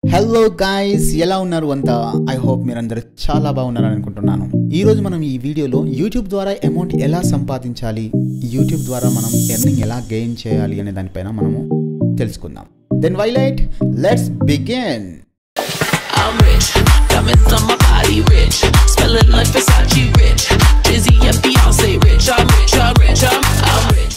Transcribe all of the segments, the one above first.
Hello guys ఎలా ఉన్నారు అంతా ఐ హోప్ మీరందరూ చాలా బాగున్నారని అనుకుంటున్నాను ఈ రోజు మనం ఈ వీడియోలో యూట్యూబ్ ద్వారా అమౌంట్ ఎలా సంపాదించాలి యూట్యూబ్ ద్వారా మనం ఎర్నింగ్ ఎలా గెయిన్ చేయాలి అనే దానిపైన మనము తెలుసుకుందాం దెన్ వైలైట్ let's begin I'm rich, diamonds on my body rich, smelling like Versace rich, Dizzy and Beyonce rich. I'm rich, I'm rich, I'm, I'm rich.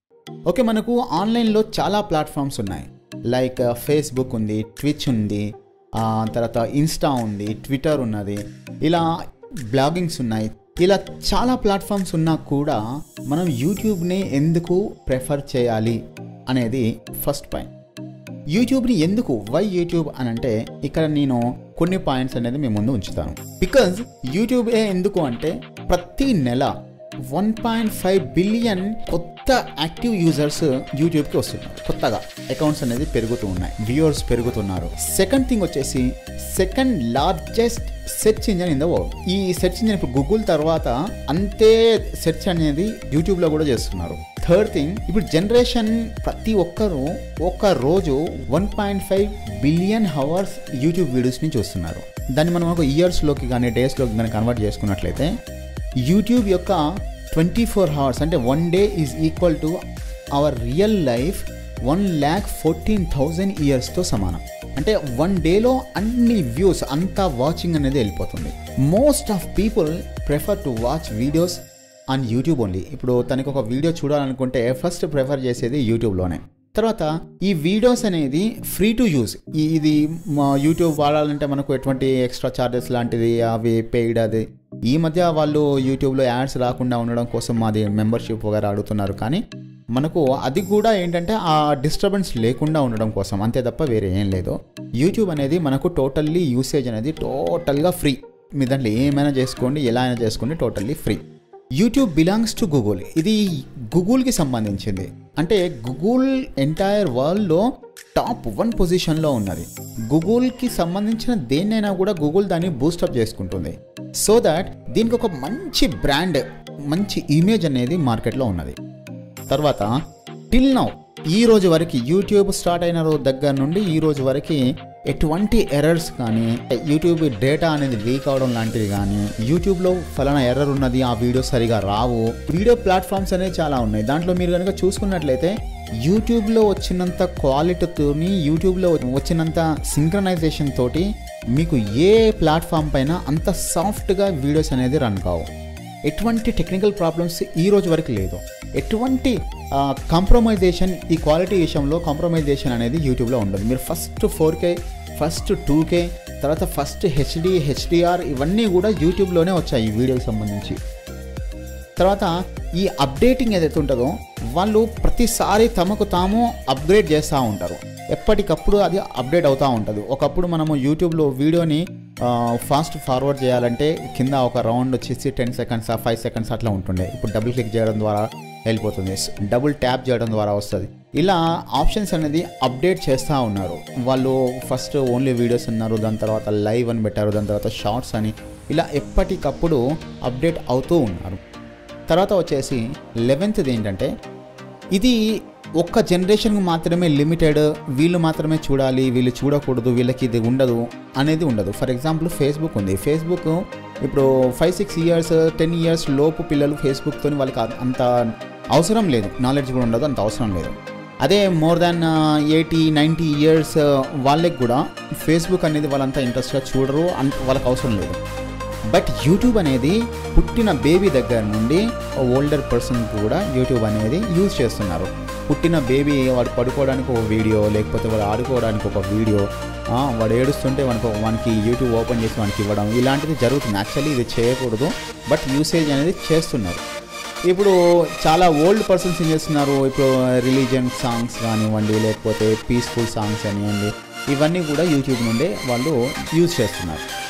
Okay మనకు ఆన్లైన్లో చాలా ప్లాట్ఫామ్స్ ఉన్నాయి లైక్ ఫేస్బుక్ ఉంది ట్విచ్ ఉంది ఆ, తర్వాత ఇన్స్టా ఉంది ట్విట్టర్ ఉన్నది ఇలా బ్లాగింగ్స్ ఉన్నాయి ఇలా చాలా ప్లాట్ఫామ్స్ ఉన్నా కూడా మనం యూట్యూబ్ని ఎందుకు ప్రిఫర్ చేయాలి అనేది ఫస్ట్ పాయింట్ యూట్యూబ్ని ఎందుకు వై యూట్యూబ్ అని అంటే ఇక్కడ నేను కొన్ని పాయింట్స్ అనేది మీ ముందు ఉంచుతాను బికాజ్ యూట్యూబ్ ఏ ఎందుకు అంటే ప్రతి నెల వన్ పాయింట్ ఫైవ్ బిలియన్ కొత్త యాక్టివ్ యూజర్స్ యూట్యూబ్కి వస్తున్నారు కొత్తగా అకౌంట్స్ అనేది పెరుగుతూ ఉన్నాయి వ్యూవర్స్ పెరుగుతున్నారు సెకండ్ థింగ్ వచ్చేసి second largest search engine in the world ఈ సెర్చ్ ఇంజన్ ఇప్పుడు గూగుల్ తర్వాత అంతే సెర్చ్ అనేది యూట్యూబ్లో కూడా చేస్తున్నారు థర్డ్ థింగ్ ఇప్పుడు జనరేషన్ ప్రతి ఒక్కరూ ఒక రోజు one point five billion hours YouTube వీడియోస్ని చూస్తున్నారు దాన్ని మనం ఒక ఇయర్స్లోకి కానీ డేస్లోకి కానీ కన్వర్ట్ చేసుకున్నట్లయితే యూట్యూబ్ యొక్క ట్వంటీ ఫోర్ అవర్స్ అంటే one day is equal to hour real life one lakh fourteen thousand ఇయర్స్తో సమానం అంటే వన్ డేలో అన్ని వ్యూస్ అంతా వాచింగ్ అనేది వెళ్ళిపోతుంది most of people prefer to watch videos on YouTube only ఇప్పుడు తనకి ఒక వీడియో చూడాలనుకుంటే ఫస్ట్ ప్రిఫర్ చేసేది యూట్యూబ్లోనే తర్వాత ఈ వీడియోస్ అనేది ఫ్రీ టు యూజ్ ఇది మా యూట్యూబ్ వాడాలంటే మనకు ఎటువంటి ఎక్స్ట్రా ఛార్జెస్ లాంటిది అవి పెయిడ్ అది ఈ మధ్య వాళ్ళు యూట్యూబ్లో యాడ్స్ రాకుండా ఉండడం కోసం మాది మెంబర్షిప్ వగేరా అడుగుతున్నారు కానీ మనకు అది కూడా ఏంటంటే ఆ డిస్టర్బెన్స్ లేకుండా ఉండడం కోసం అంతే తప్ప వేరే ఏం లేదు యూట్యూబ్ అనేది మనకు టోటల్లీ యూసేజ్ అనేది టోటల్గా ఫ్రీ మీ దాంట్లో ఏమైనా చేసుకోండి ఎలా అయినా చేసుకోండి totally free YouTube belongs to Google ఇది గూగుల్కి సంబంధించింది అంటే గూగుల్ ఎంటైర్ వరల్డ్లో టాప్ వన్ పొజిషన్లో ఉన్నది గూగుల్కి సంబంధించిన దేన్నైనా కూడా గూగుల్ దాన్ని బూస్టప్ చేసుకుంటుంది సో దాట్ దీనికి ఒక మంచి బ్రాండ్ మంచి ఇమేజ్ అనేది మార్కెట్లో ఉన్నది తర్వాత టిల్ నౌ ఈ రోజు వరకు యూట్యూబ్ స్టార్ట్ అయిన రోజు దగ్గర నుండి ఈ రోజు వరకు ఎటువంటి ఎర్రర్స్ కానీ యూట్యూబ్ డేటా అనేది లీక్ అవడం లాంటివి కానీ యూట్యూబ్లో ఫలానా ఎర్రర్ ఉన్నది ఆ వీడియో సరిగా రావు వీడియో ప్లాట్ఫామ్స్ అనేవి చాలా ఉన్నాయి దాంట్లో మీరు కనుక చూసుకున్నట్లయితే యూట్యూబ్లో వచ్చినంత క్వాలిటీతోని యూట్యూబ్లో వచ్చినంత సింక్రనైజేషన్ తోటి మీకు ఏ ప్లాట్ఫామ్ పైన అంత సాఫ్ట్గా వీడియోస్ అనేది రన్ కావు ఎటువంటి టెక్నికల్ ప్రాబ్లమ్స్ ఈ రోజు వరకు లేదు ఎటువంటి కాంప్రమైజేషన్ ఈ క్వాలిటీ విషయంలో కాంప్రమైజేషన్ అనేది యూట్యూబ్లో ఉండదు మీరు first four K first two K తర్వాత ఫస్ట్ హెచ్డి హెచ్డిఆర్ ఇవన్నీ కూడా యూట్యూబ్లోనే వచ్చాయి ఈ వీడియోకి సంబంధించి తర్వాత ఈ అప్డేటింగ్ ఏదైతే ఉంటుందో వాళ్ళు ప్రతిసారి తమకు తాము అప్గ్రేడ్ చేస్తూ ఉంటారు ఎప్పటికప్పుడు అది అప్డేట్ అవుతూ ఉంటుంది ఒకప్పుడు మనము యూట్యూబ్లో వీడియోని ఫాస్ట్ ఫార్వర్డ్ చేయాలంటే కింద ఒక రౌండ్ వచ్చేసి టెన్ సెకండ్స్ ఫైవ్ సెకండ్స్ అట్లా ఉంటుండే ఇప్పుడు డబుల్ క్లిక్ చేయడం ద్వారా వెళ్ళిపోతుంది డబుల్ ట్యాప్ చేయడం ద్వారా వస్తుంది ఇలా ఆప్షన్స్ అనేది అప్డేట్ చేస్తూ ఉన్నారు వాళ్ళు ఫస్ట్ ఓన్లీ వీడియోస్ ఉన్నారు దాని తర్వాత లైవ్ అని పెట్టారు దాని తర్వాత షార్ట్స్ అని ఇలా ఎప్పటికప్పుడు అప్డేట్ అవుతూ ఉన్నారు తర్వాత వచ్చేసి లెవెన్త్ది ఏంటంటే ఇది ఒక్క జనరేషన్కి మాత్రమే లిమిటెడ్ వీళ్ళు మాత్రమే చూడాలి వీళ్ళు చూడకూడదు వీళ్ళకి ఇది ఉండదు అనేది ఉండదు ఫర్ ఎగ్జాంపుల్ ఫేస్బుక్ ఉంది ఫేస్బుక్ ఇప్పుడు five six years ten years లోపు పిల్లలు ఫేస్బుక్తో వాళ్ళకి అ- అంత అవసరం లేదు నాలెడ్జ్ కూడా ఉండదు అంత అవసరం లేదు అదే more than eighty ninety years వాళ్ళకి కూడా ఫేస్బుక్ అనేది వాళ్ళంతా ఇంట్రెస్ట్గా చూడరు అంత వాళ్ళకి అవసరం లేదు బట్ యూట్యూబ్ అనేది పుట్టిన బేబీ దగ్గర నుండి ఓల్డర్ పర్సన్ కూడా యూట్యూబ్ అనేది యూజ్ చేస్తున్నారు పుట్టిన బేబీ వాడు పడుకోవడానికి ఒక వీడియో లేకపోతే వాడు ఆడుకోవడానికి ఒక వీడియో ఆ, వాడు ఏడుస్తుంటే మనకు వానికి యూట్యూబ్ ఓపెన్ చేసి వానికి ఇవ్వడం ఇలాంటిది జరుగుతుంది యాక్చువల్లీ ఇది చేయకూడదు బట్ యూసేజ్ అనేది చేస్తున్నారు ఇప్పుడు చాలా ఓల్డ్ పర్సన్స్ ఏం చేస్తున్నారు ఇప్పుడు రిలీజియన్ సాంగ్స్ కానివ్వండి లేకపోతే పీస్ఫుల్ సాంగ్స్ కానివ్వండి ఇవన్నీ కూడా యూట్యూబ్ నుండే వాళ్ళు యూజ్ చేస్తున్నారు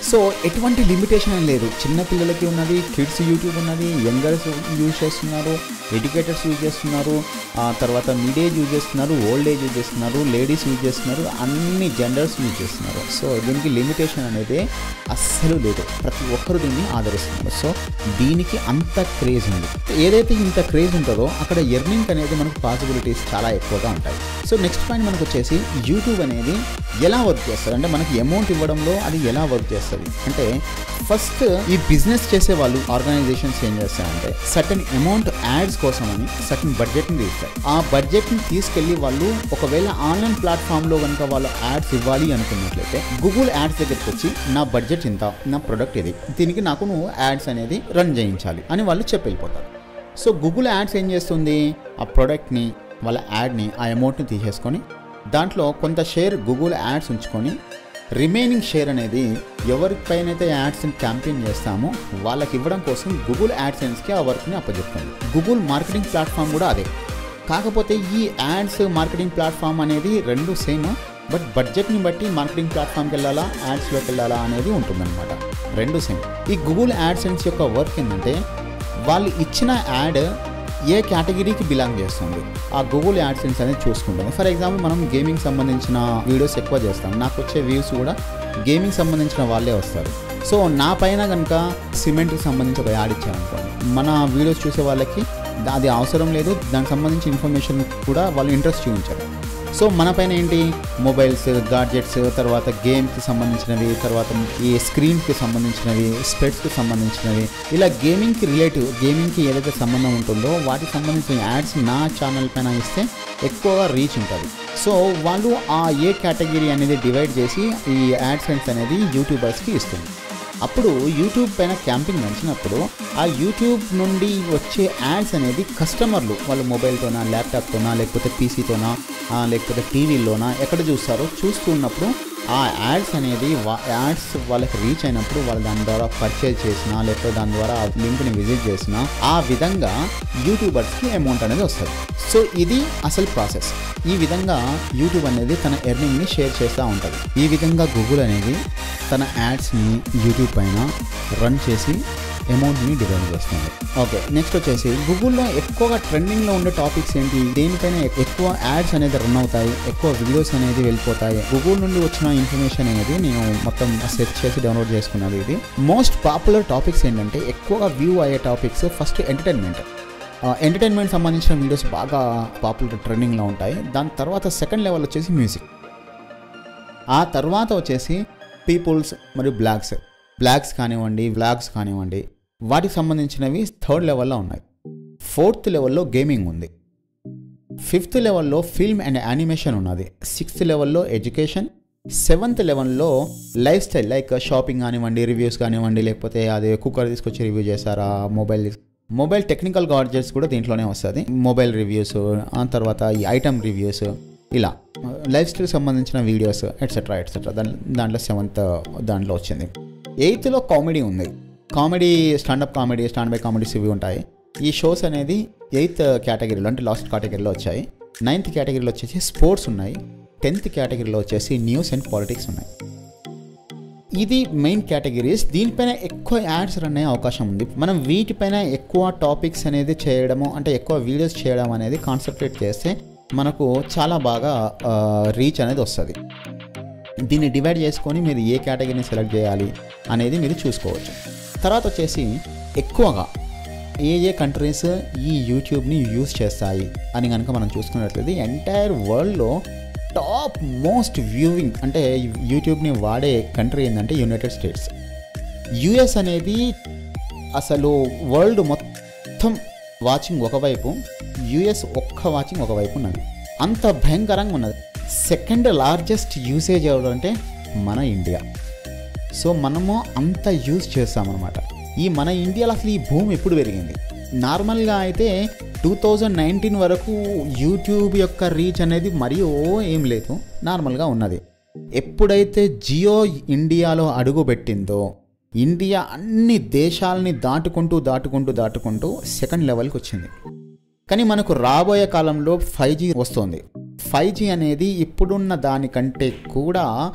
సో ఎటువంటి లిమిటేషన్ అని లేదు చిన్న పిల్లలకి ఉన్నది కిడ్స్ యూట్యూబ్ ఉన్నది యంగర్స్ యూజ్ చేస్తున్నారు ఎడ్యుకేటర్స్ యూజ్ చేస్తున్నారు ఆ తర్వాత మిడ్ ఏజ్ యూజ్ చేస్తున్నారు ఓల్డ్ ఏజ్ యూజ్ చేస్తున్నారు లేడీస్ యూజ్ చేస్తున్నారు అన్ని జెండర్స్ యూజ్ చేస్తున్నారు సో దీనికి లిమిటేషన్ అనేది అస్సలు లేదు ప్రతి ఒక్కరు దీన్ని ఆదరిస్తున్నారు సో దీనికి అంత క్రేజ్ ఉంది ఏదైతే ఇంత క్రేజ్ ఉంటుందో అక్కడ ఎర్నింగ్ అనేది మనకు పాసిబిలిటీస్ చాలా ఎక్కువగా ఉంటాయి సో నెక్స్ట్ పాయింట్ మనకు వచ్చేసి యూట్యూబ్ అనేది ఎలా వర్క్ చేస్తుంది అంటే మనకి అమౌంట్ ఇవ్వడంలో అది ఎలా వర్క్ చేస్తుంది అంటే ఫస్ట్ ఈ బిజినెస్ చేసే వాళ్ళు ఆర్గనైజేషన్స్ ఏం చేస్తాయంటే సర్టన్ అమౌంట్ యాడ్స్ కోసం అని సర్టన్ బడ్జెట్ని తీస్తారు ఆ బడ్జెట్ని తీసుకెళ్ళి వాళ్ళు ఒకవేళ ఆన్లైన్ ప్లాట్ఫామ్లో కనుక వాళ్ళు యాడ్స్ ఇవ్వాలి అనుకున్నట్లయితే గూగుల్ యాడ్స్ దగ్గరికి వచ్చి నా బడ్జెట్ ఇంత నా ప్రొడక్ట్ ఇది దీనికి నాకు నువ్వు యాడ్స్ అనేది రన్ చేయించాలి అని వాళ్ళు చెప్పి వెళ్ళిపోతారు సో గూగుల్ యాడ్స్ ఏం చేస్తుంది ఆ ప్రోడక్ట్ని వాళ్ళ యాడ్ని ఆ అమౌంట్ని తీసేసుకొని దాంట్లో కొంత షేర్ గూగుల్ యాడ్స్ ఉంచుకొని రిమైనింగ్ షేర్ అనేది ఎవరిపైనైతే యాడ్స్ని క్యాంపెయిన్ చేస్తామో వాళ్ళకి ఇవ్వడం కోసం గూగుల్ యాడ్సెన్స్కి ఆ వర్క్ని అప్పచెప్తుంది గూగుల్ మార్కెటింగ్ ప్లాట్ఫామ్ కూడా అదే కాకపోతే ఈ యాడ్స్ మార్కెటింగ్ ప్లాట్ఫామ్ అనేది రెండు సేమ్ బట్ బడ్జెట్ని బట్టి మార్కెటింగ్ ప్లాట్ఫామ్కి వెళ్ళాలా యాడ్స్లోకి వెళ్ళాలా అనేది ఉంటుందన్నమాట రెండు సేమ్ ఈ గూగుల్ యాడ్సెన్స్ యొక్క వర్క్ ఏంటంటే వాళ్ళు ఇచ్చిన యాడ్ ఏ కేటగిరీకి బిలాంగ్ చేస్తుంది ఆ గూగుల్ యాడ్సెన్స్ అనేది చూసుకుంటుంది ఫర్ ఎగ్జాంపుల్ మనం గేమింగ్ సంబంధించిన వీడియోస్ ఎక్కువ చేస్తాం నాకు వచ్చే వ్యూస్ కూడా గేమింగ్ సంబంధించిన వాళ్ళే వస్తారు సో నా పైన కనుక సిమెంట్కి సంబంధించి ఒక యాడ్ ఇచ్చారనుకోండి మన వీడియోస్ చూసే వాళ్ళకి అది అవసరం లేదు దానికి సంబంధించిన ఇన్ఫర్మేషన్ కూడా వాళ్ళు ఇంట్రెస్ట్ చూపించారు సో మన పైన ఏంటి మొబైల్స్ గాడ్జెట్స్ తర్వాత గేమ్కి సంబంధించినవి తర్వాత ఈ స్క్రీన్కి సంబంధించినవి స్పెట్స్కి సంబంధించినవి ఇలా గేమింగ్కి రిలేటివ్ గేమింగ్కి ఏదైతే సంబంధం ఉంటుందో వాటికి సంబంధించిన యాడ్స్ నా ఛానల్ పైన ఇస్తే ఎక్కువగా రీచ్ ఉంటుంది సో వాళ్ళు ఆ ఏ కేటగిరీ అనేది డివైడ్ చేసి ఈ యాడ్సెన్స్ అనేది యూట్యూబర్స్కి ఇస్తుంది అప్పుడు యూట్యూబ్ పైన క్యాంపింగ్ నడిచినప్పుడు ఆ యూట్యూబ్ నుండి వచ్చే యాడ్స్ అనేది కస్టమర్లు వాళ్ళ మొబైల్తోనా ల్యాప్టాప్తోనా లేకపోతే పీసీతోనా లేకపోతే టీవీలోనా ఎక్కడ చూస్తారో చూస్తూ ఉన్నప్పుడు ఆ యాడ్స్ అనేది యాడ్స్ వాళ్ళకి రీచ్ అయినప్పుడు వాళ్ళు దాని ద్వారా పర్చేజ్ చేసినా లేకపోతే దాని ద్వారా ఆ లింక్ని విజిట్ చేసినా ఆ విధంగా యూట్యూబర్స్కి అమౌంట్ అనేది వస్తుంది సో ఇది అసలు ప్రాసెస్ ఈ విధంగా యూట్యూబ్ అనేది తన ఎర్నింగ్ని షేర్ చేస్తూ ఉంటుంది ఈ విధంగా గూగుల్ అనేది తన యాడ్స్ని యూట్యూబ్ పైన రన్ చేసి అమౌంట్ని డివైడ్ చేస్తుంది ఓకే నెక్స్ట్ వచ్చేసి గూగుల్లో ఎక్కువగా ట్రెండింగ్లో ఉండే టాపిక్స్ ఏంటి దేనిపైన ఎక్కువ యాడ్స్ అనేది రన్ అవుతాయి ఎక్కువ వీడియోస్ అనేది వెళ్ళిపోతాయి గూగుల్ నుండి వచ్చిన ఇన్ఫర్మేషన్ అనేది నేను మొత్తం సెర్చ్ చేసి డౌన్లోడ్ చేసుకున్నది ఇది మోస్ట్ పాపులర్ టాపిక్స్ ఏంటంటే ఎక్కువగా వ్యూ అయ్యే టాపిక్స్ ఫస్ట్ ఎంటర్టైన్మెంట్ ఎంటర్టైన్మెంట్ సంబంధించిన వీడియోస్ బాగా పాపులర్ ట్రెండింగ్లో ఉంటాయి దాని తర్వాత సెకండ్ లెవెల్ వచ్చేసి మ్యూజిక్ ఆ తర్వాత వచ్చేసి పీపుల్స్ మరియు బ్లాగ్స్ బ్లాగ్స్ కానివ్వండి వ్లాగ్స్ కానివ్వండి వాటికి సంబంధించినవి థర్డ్ లెవెల్లో ఉన్నాయి ఫోర్త్ లెవెల్లో గేమింగ్ ఉంది ఫిఫ్త్ లెవెల్లో ఫిల్మ్ అండ్ యానిమేషన్ ఉన్నది సిక్స్త్ లెవెల్లో ఎడ్యుకేషన్ సెవెంత్ లెవెల్లో లైఫ్ స్టైల్ లైక్ షాపింగ్ కానివ్వండి రివ్యూస్ కానివ్వండి లేకపోతే అది కుక్కర్ తీసుకొచ్చి రివ్యూ చేశారా మొబైల్ మొబైల్ టెక్నికల్ గాడ్జెట్స్ కూడా దీంట్లోనే వస్తుంది మొబైల్ రివ్యూస్ ఆ తర్వాత ఈ ఐటమ్ రివ్యూస్ ఇలా లైఫ్ స్టైల్ సంబంధించిన వీడియోస్ ఎట్సెట్రా ఎట్సెట్రా దాని దాంట్లో సెవెంత్ దాంట్లో వచ్చింది ఎయిత్లో కామెడీ ఉంది comedy standup comedy stand by comedies ఇవి ఉంటాయి ఈ షోస్ అనేది ఎయిత్ కేటగిరీలో అంటే లాస్ట్ కేటగిరీలో వచ్చాయి నైన్త్ కేటగిరీలో వచ్చేసి స్పోర్ట్స్ ఉన్నాయి టెన్త్ కేటగిరీలో వచ్చేసి న్యూస్ అండ్ పాలిటిక్స్ ఉన్నాయి ఇది మెయిన్ కేటగిరీస్ దీనిపైన ఎక్కువ యాడ్స్ రన్ అయ్యే అవకాశం ఉంది మనం వీటిపైన ఎక్కువ టాపిక్స్ అనేది చేయడము అంటే ఎక్కువ వీడియోస్ చేయడం అనేది కాన్సన్ట్రేట్ చేస్తే మనకు చాలా బాగా రీచ్ అనేది వస్తుంది దీన్ని డివైడ్ చేసుకొని మీరు ఏ కేటగిరీని సెలెక్ట్ చేయాలి అనేది మీరు చూసుకోవచ్చు తర్వాత వచ్చేసి ఎక్కువగా ఏ ఏ కంట్రీస్ ఈ యూట్యూబ్ని యూస్ చేస్తాయి అని కనుక మనం చూసుకున్నట్లయితే ఎంటైర్ వరల్డ్లో టాప్ మోస్ట్ వ్యూవింగ్ అంటే యూట్యూబ్ని వాడే కంట్రీ ఏంటంటే యునైటెడ్ స్టేట్స్ యుఎస్ అనేది అసలు వరల్డ్ మొత్తం వాచింగ్ ఒకవైపు యుఎస్ ఒక్క వాచింగ్ ఒకవైపు ఉన్నది అంత భయంకరంగా ఉన్నది సెకండ్ లార్జెస్ట్ యూసేజ్ ఎవరంటే మన ఇండియా సో మనము అంత యూజ్ చేస్తామన్నమాట ఈ మన ఇండియాలో అసలు ఈ భూమి ఎప్పుడు పెరిగింది నార్మల్గా అయితే టూ థౌజండ్ నైన్టీన్ వరకు యూట్యూబ్ యొక్క రీచ్ అనేది మరీ ఓ ఏం లేదు నార్మల్గా ఉన్నది ఎప్పుడైతే జియో ఇండియాలో అడుగు పెట్టిందో ఇండియా అన్ని దేశాలని దాటుకుంటూ దాటుకుంటూ దాటుకుంటూ సెకండ్ లెవెల్కి వచ్చింది కానీ మనకు రాబోయే కాలంలో ఫైవ్ జీ వస్తుంది ఫైవ్ జీ అనేది ఇప్పుడున్న దానికంటే కూడా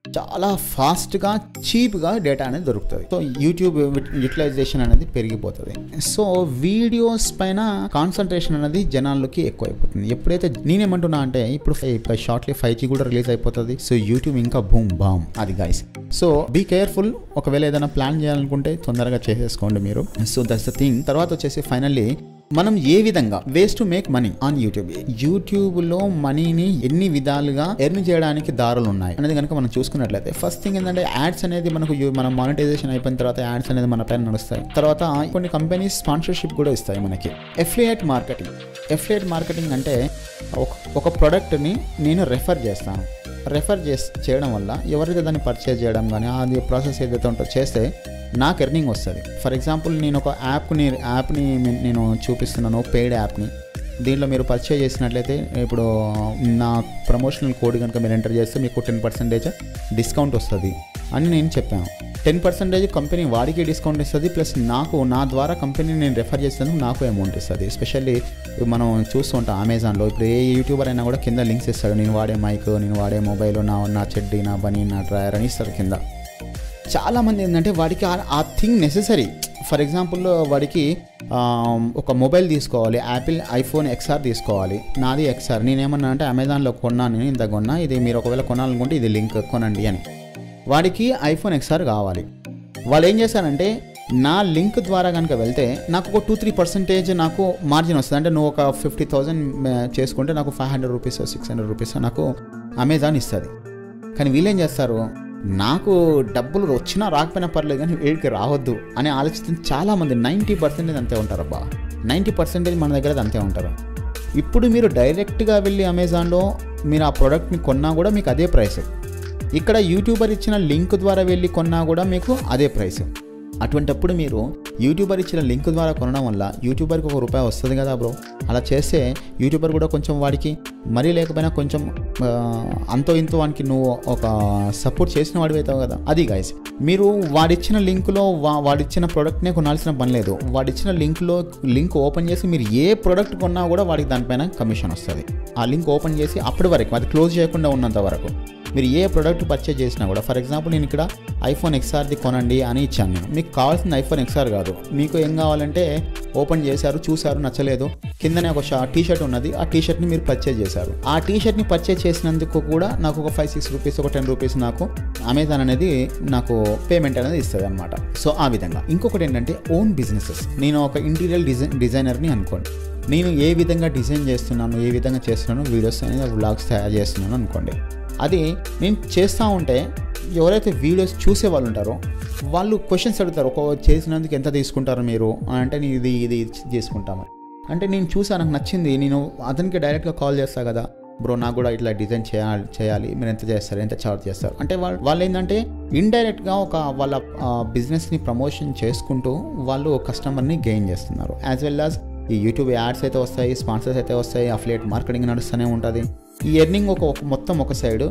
చాలా ఫాస్ట్గా చీప్గా డేటా అనేది దొరుకుతుంది సో యూట్యూబ్ యూటిలైజేషన్ అనేది పెరిగిపోతుంది సో వీడియోస్ పైన కాన్సన్ట్రేషన్ అనేది జనాల్లోకి ఎక్కువ అయిపోతుంది ఎప్పుడైతే నేనేమంటున్నా అంటే ఇప్పుడు షార్ట్లీ ఫైవ్ జీ కూడా రిలీజ్ అయిపోతుంది సో యూట్యూబ్ ఇంకా బూమ్ బామ్ అది గైస్ సో బీ కేర్ఫుల్ ఒకవేళ ఏదైనా ప్లాన్ చేయాలనుకుంటే తొందరగా చేసేసుకోండి మీరు సో దట్స్ ద థింగ్ తర్వాత వచ్చేసి ఫైనల్లీ మనం ఏ విధంగా ways to make money on YouTube YouTube లో మనీని ఎన్ని విధాలుగా ఎర్న్ చేయడానికి దారులు ఉన్నాయి అనేది కనుక మనం చూసుకున్నట్లయితే ఫస్ట్ థింగ్ ఏంటంటే యాడ్స్ అనేది మనకు యు- మనం మానిటైజేషన్ అయిపోయిన తర్వాత యాడ్స్ అనేది మన పైన నడుస్తాయి తర్వాత కొన్ని కంపెనీస్ స్పాన్సర్షిప్ కూడా ఇస్తాయి మనకి ఎఫ్లియేట్ మార్కెటింగ్ ఎఫ్లియేట్ మార్కెటింగ్ అంటే ఒక ఒక ప్రోడక్ట్ని నేను రెఫర్ చేస్తాను రెఫర్ చేసి చేయడం వల్ల ఎవరైతే దాన్ని పర్చేజ్ చేయడం కానీ అది ప్రాసెస్ ఏదైతే ఉంటుందో చేస్తే నాకు ఎర్నింగ్ వస్తుంది ఫర్ ఎగ్జాంపుల్ నేను ఒక యాప్ని యాప్ని నేను చూపిస్తున్నాను పెయిడ్ యాప్ని దీంట్లో మీరు పర్చేజ్ చేసినట్లయితే ఇప్పుడు నా ప్రమోషనల్ కోడ్ కనుక మీరు ఎంటర్ చేస్తే మీకు టెన్ పర్సెంటేజ్ డిస్కౌంట్ వస్తుంది అని నేను చెప్పాను టెన్ పర్సెంటేజ్ కంపెనీ వాడికి డిస్కౌంట్ ఇస్తుంది ప్లస్ నాకు నా ద్వారా కంపెనీని నేను రెఫర్ చేసేందుకు నాకు అమౌంట్ ఇస్తుంది ఎస్పెషల్లీ మనం చూస్తుంటాం అమెజాన్లో ఇప్పుడు ఏ యూట్యూబర్ అయినా కూడా కింద లింక్స్ ఇస్తాడు నేను వాడే మైక్ నేను వాడే మొబైల్ నా నా చెడ్డీ నా బనీ నా డ్రైయర్ అని ఇస్తాడు కింద చాలామంది ఏంటంటే వాడికి ఆ- ఆ థింగ్ నెససరీ ఫర్ ఎగ్జాంపుల్ వాడికి ఆ, ఒక మొబైల్ తీసుకోవాలి యాపిల్ ఐఫోన్ ఎక్స్ఆర్ తీసుకోవాలి నాది ఎక్స్ఆర్ నేనేమన్నా అంటే అమెజాన్లో కొన్నాను నేను ఇంత కొన్నా ఇది మీరు ఒకవేళ కొనాలనుకుంటే ఇది లింక్ కొనండి అని వాడికి ఐఫోన్ ఎక్స్ఆర్ కావాలి వాళ్ళు ఏం చేశారంటే నా లింక్ ద్వారా కనుక వెళ్తే నాకు ఒక టూ త్రీ పర్సెంటేజ్ నాకు మార్జిన్ వస్తుంది అంటే నువ్వు ఒక ఫిఫ్టీ థౌజండ్ చేసుకుంటే నాకు five hundred rupees six hundred rupees నాకు అమెజాన్ ఇస్తుంది కానీ వీళ్ళేం చేస్తారు నాకు డబ్బులు వచ్చినా రాకపోయినా పర్లేదు కానీ వీడికి రావద్దు అనే ఆలోచిస్తున్న చాలామంది నైంటీ పర్సెంటేజ్ అంతే ఉంటారు అబ్బా నైంటీ పర్సెంటేజ్ మన దగ్గర అంతే ఉంటారు ఇప్పుడు మీరు డైరెక్ట్గా వెళ్ళి అమెజాన్లో మీరు ఆ ప్రోడక్ట్ని కొన్నా కూడా మీకు అదే ప్రైస్ ఇక్కడ యూట్యూబర్ ఇచ్చిన లింక్ ద్వారా వెళ్ళి కొన్నా కూడా మీకు అదే ప్రైస్ అటువంటప్పుడు మీరు యూట్యూబర్ ఇచ్చిన లింక్ ద్వారా కొనడం వల్ల యూట్యూబర్కి ఒక రూపాయి వస్తుంది కదా బ్రో అలా చేస్తే యూట్యూబర్ కూడా కొంచెం వాడికి మరీ లేకపోయినా కొంచెం ఆ, అంతో ఇంతో వానికి నువ్వు ఒక సపోర్ట్ చేసిన వాడివి అవుతావు కదా అది గైస్ మీరు వాడిచ్చిన లింక్లో వా వాడిచ్చిన ప్రోడక్ట్నే కొనాల్సిన పని లేదు వాడిచ్చిన లింక్లో లింక్ ఓపెన్ చేసి మీరు ఏ ప్రోడక్ట్ కొన్నా కూడా వాడికి దానిపైన కమిషన్ వస్తుంది ఆ లింక్ ఓపెన్ చేసి అప్పటి వరకు అది క్లోజ్ చేయకుండా ఉన్నంత వరకు మీరు ఏ ప్రోడక్ట్ పర్చేజ్ చేసినా కూడా ఫర్ ఎగ్జాంపుల్ నేను ఇక్కడ ఐఫోన్ ఎక్స్ఆర్ది కొనండి అని ఇచ్చాను నేను మీకు కావాల్సిన ఐఫోన్ ఎక్స్ఆర్ కాదు మీకు ఏం కావాలంటే ఓపెన్ చేశారు చూశారు నచ్చలేదు కిందనే ఒక షా టీ షర్ట్ ఉన్నది ఆ టీ షర్ట్ని మీరు పర్చేజ్ చేశారు ఆ టీ షర్ట్ని పర్చేజ్ చేసినందుకు కూడా నాకు ఒక ఫైవ్ సిక్స్ రూపీస్ ఒక టెన్ రూపీస్ నాకు అమెజాన్ అనేది నాకు పేమెంట్ అనేది ఇస్తుంది అనమాట సో ఆ విధంగా ఇంకొకటి ఏంటంటే ఓన్ బిజినెసెస్ నేను ఒక ఇంటీరియర్ డిజైన్ డిజైనర్ని అనుకోండి నేను ఏ విధంగా డిజైన్ చేస్తున్నాను ఏ విధంగా చేస్తున్నాను వీడియోస్ అనేది వ్లాగ్స్ తయారు చేస్తున్నాను అనుకోండి అది నేను చేస్తూ ఉంటే ఎవరైతే వీడియోస్ చూసే వాళ్ళు ఉంటారో వాళ్ళు క్వశ్చన్స్ అడుగుతారు ఒక చేసినందుకు ఎంత తీసుకుంటారు మీరు అని అంటే నేను ఇది ఇది తీసుకుంటామని అంటే నేను చూసా నాకు నచ్చింది నేను అతనికి డైరెక్ట్గా కాల్ చేస్తా కదా బ్రో నాకు కూడా ఇట్లా డిజైన్ చేయాలి చేయాలి మీరు ఎంత చేస్తారు ఎంత చార్జ్ చేస్తారు అంటే వాళ్ళు వాళ్ళు ఏంటంటే ఇండైరెక్ట్గా ఒక వాళ్ళ బిజినెస్ని ప్రమోషన్ చేసుకుంటూ వాళ్ళు కస్టమర్ని గెయిన్ చేస్తున్నారు యాజ్ వెల్ యాజ్ ఈ యూట్యూబ్ యాడ్స్ అయితే వస్తాయి స్పాన్సర్స్ అయితే వస్తాయి అఫిలియేట్ మార్కెటింగ్ నడుస్తూనే ఉంటుంది ఈ ఎర్నింగ్ ఒక ఒక- మొత్తం ఒక సైడు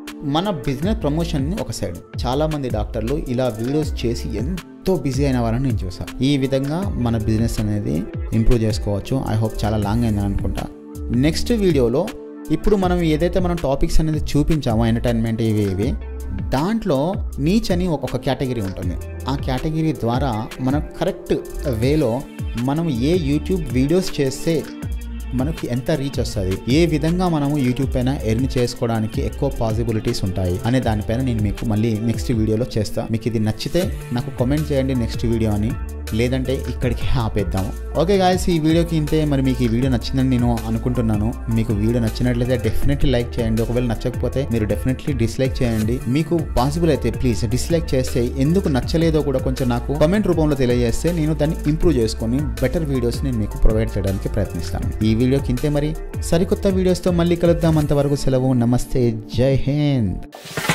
మన బిజినెస్ ప్రమోషన్ని ఒక సైడ్ చాలామంది డాక్టర్లు ఇలా వీడియోస్ చేసి ఎంతో బిజీ అయిన వారని నేను చూసాను ఈ విధంగా మన బిజినెస్ అనేది ఇంప్రూవ్ చేసుకోవచ్చు ఐ హోప్ చాలా లాంగ్ అయిందని అనుకుంటా నెక్స్ట్ వీడియోలో ఇప్పుడు మనం ఏదైతే మనం టాపిక్స్ అనేది చూపించామో ఎంటర్టైన్మెంట్ ఇవి ఇవి దాంట్లో నీచ్ అని ఒక కేటగిరీ ఉంటుంది ఆ కేటగిరీ ద్వారా మనం కరెక్ట్ వేలో మనం ఏ యూట్యూబ్ వీడియోస్ చేస్తే మనకి ఎంత రీచ్ వస్తుంది ఏ విధంగా మనము యూట్యూబ్ పైన ఎర్న్ చేసుకోవడానికి ఎక్కువ పాసిబిలిటీస్ ఉంటాయి అనే దానిపైన నేను మీకు మళ్ళీ నెక్స్ట్ వీడియోలో చేస్తా మీకు ఇది నచ్చితే నాకు కామెంట్ చేయండి నెక్స్ట్ వీడియో అని లేదంటే ఇక్కడికి ఆపేద్దాము ఓకే గాయస్ ఈ వీడియోకి ఇంతే మరి మీకు ఈ వీడియో నచ్చిందని నేను అనుకుంటున్నాను మీకు వీడియో నచ్చినట్లయితే డెఫినెట్లీ లైక్ చేయండి ఒకవేళ నచ్చకపోతే మీరు డెఫినెట్లీ డిస్లైక్ చేయండి మీకు పాసిబుల్ అయితే ప్లీజ్ డిస్లైక్ చేస్తే ఎందుకు నచ్చలేదో కూడా కొంచెం నాకు కామెంట్ రూపంలో తెలియజేస్తే నేను దాన్ని ఇంప్రూవ్ చేసుకొని బెటర్ వీడియోస్ నేను మీకు ప్రొవైడ్ చేయడానికి ప్రయత్నిస్తాను ఈ వీడియోకి ఇంతే మరి సరికొత్త వీడియోస్తో మళ్ళీ కలుద్దాం అంతవరకు సెలవు నమస్తే జై హింద్